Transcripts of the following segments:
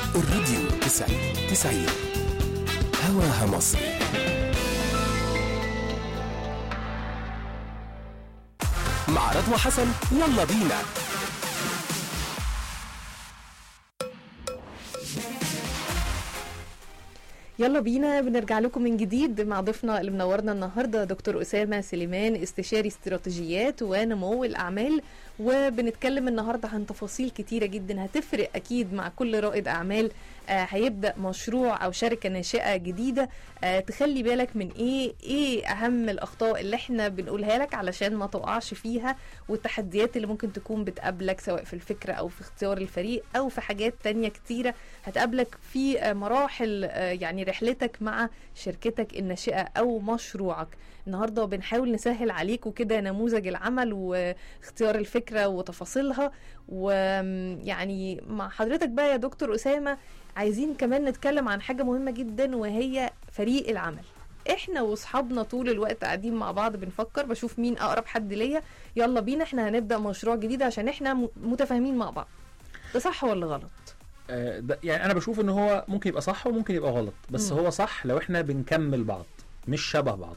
الراديو 90 90 هواها مصري مع رضوى حسن يلا بينا يلا بينا بنرجع لكم من جديد مع ضيفنا اللي منورنا النهارده دكتور اسامه سليمان استشاري استراتيجيات ونمو الاعمال وبنتكلم النهارده عن تفاصيل كتيره جدا هتفرق اكيد مع كل رائد اعمال آه هيبدا مشروع او شركه ناشئه جديده آه تخلي بالك من ايه ايه اهم الاخطاء اللي احنا بنقولها لك علشان ما تقعش فيها والتحديات اللي ممكن تكون بتقابلك سواء في الفكره او في اختيار الفريق او في حاجات تانية كتيره هتقابلك في آه مراحل آه يعني رحلتك مع شركتك الناشئه او مشروعك النهارده بنحاول نسهل عليكم كده نموذج العمل واختيار الفكره وتفاصيلها ويعني مع حضرتك بقى يا دكتور اسامه عايزين كمان نتكلم عن حاجه مهمه جدا وهي فريق العمل احنا واصحابنا طول الوقت قاعدين مع بعض بنفكر بشوف مين اقرب حد ليا يلا بينا احنا هنبدا مشروع جديد عشان احنا م- متفاهمين مع بعض ده صح ولا غلط آه، ده يعني انا بشوف ان هو ممكن يبقى صح وممكن يبقى غلط بس مم. هو صح لو احنا بنكمل بعض مش شبه بعض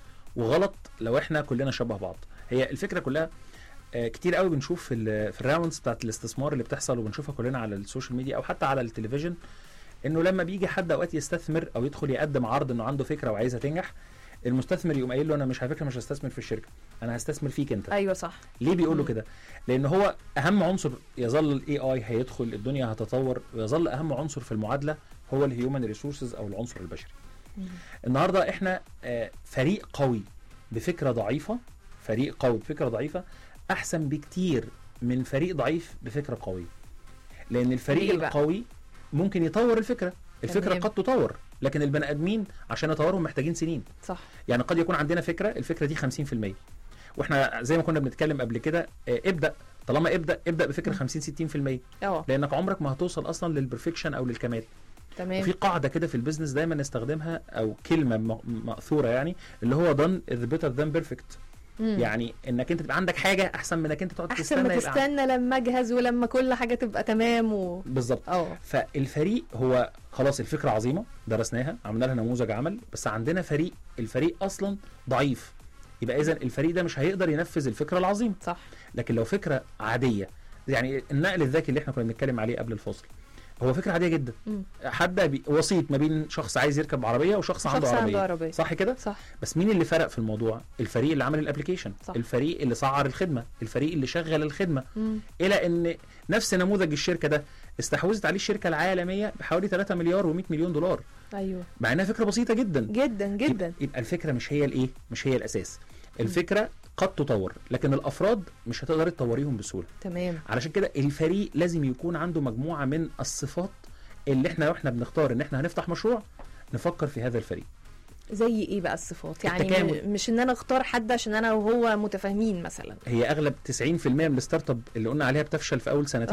وغلط لو احنا كلنا شبه بعض هي الفكره كلها آه، كتير قوي بنشوف في ال- في الراوندز بتاعت الاستثمار اللي بتحصل وبنشوفها كلنا على السوشيال ميديا او حتى على التلفزيون انه لما بيجي حد اوقات يستثمر او يدخل يقدم عرض انه عنده فكره وعايزها تنجح المستثمر يقوم قايل له انا مش على فكره مش هستثمر في الشركه انا هستثمر فيك انت ايوه صح ليه بيقول له مم. كده؟ لان هو اهم عنصر يظل الاي اي هيدخل الدنيا هتتطور ويظل اهم عنصر في المعادله هو الهيومن ريسورسز او العنصر البشري. مم. النهارده احنا آه، فريق قوي بفكره ضعيفه فريق قوي بفكره ضعيفه احسن بكتير من فريق ضعيف بفكره قويه. لان الفريق ليه بقى؟ القوي ممكن يطور الفكره، الفكره تمام. قد تطور لكن البني ادمين عشان يطورهم محتاجين سنين. صح يعني قد يكون عندنا فكره الفكره دي 50% واحنا زي ما كنا بنتكلم قبل كده آه، ابدا طالما ابدا ابدا بفكره 50 60% اه لانك عمرك ما هتوصل اصلا للبرفكشن او للكمال تمام وفي قاعده كده في البيزنس دايما نستخدمها او كلمه م- ماثوره يعني اللي هو done is better than perfect مم. يعني انك انت تبقى عندك حاجه احسن من انك انت تقعد احسن تستنى ما يبقى تستنى لما اجهز ولما كل حاجه تبقى تمام و بالظبط اه فالفريق هو خلاص الفكره عظيمه درسناها عملنا لها نموذج عمل بس عندنا فريق الفريق اصلا ضعيف يبقى اذا الفريق ده مش هيقدر ينفذ الفكره العظيمه صح لكن لو فكره عاديه يعني النقل الذكي اللي احنا كنا بنتكلم عليه قبل الفاصل هو فكره عاديه جدا مم. حد بي وسيط ما بين شخص عايز يركب عربيه وشخص عنده شخص عربيه عنده عربيه صح كده صح بس مين اللي فرق في الموضوع الفريق اللي عمل الابلكيشن صح. الفريق اللي سعر الخدمه الفريق اللي شغل الخدمه مم. الى ان نفس نموذج الشركه ده استحوذت عليه الشركه العالميه بحوالي 3 مليار و100 مليون دولار ايوه مع انها فكره بسيطه جدا جدا جدا يبقى- يبقى الفكره مش هي الايه مش هي الاساس الفكره قد تطور لكن الافراد مش هتقدر تطوريهم بسهوله تمام علشان كده الفريق لازم يكون عنده مجموعه من الصفات اللي احنا واحنا بنختار ان احنا هنفتح مشروع نفكر في هذا الفريق زي ايه بقى الصفات يعني التكامل. م- مش ان انا اختار حد عشان انا وهو متفاهمين مثلا هي اغلب 90% من الستارت اب اللي قلنا عليها بتفشل في اول سنتين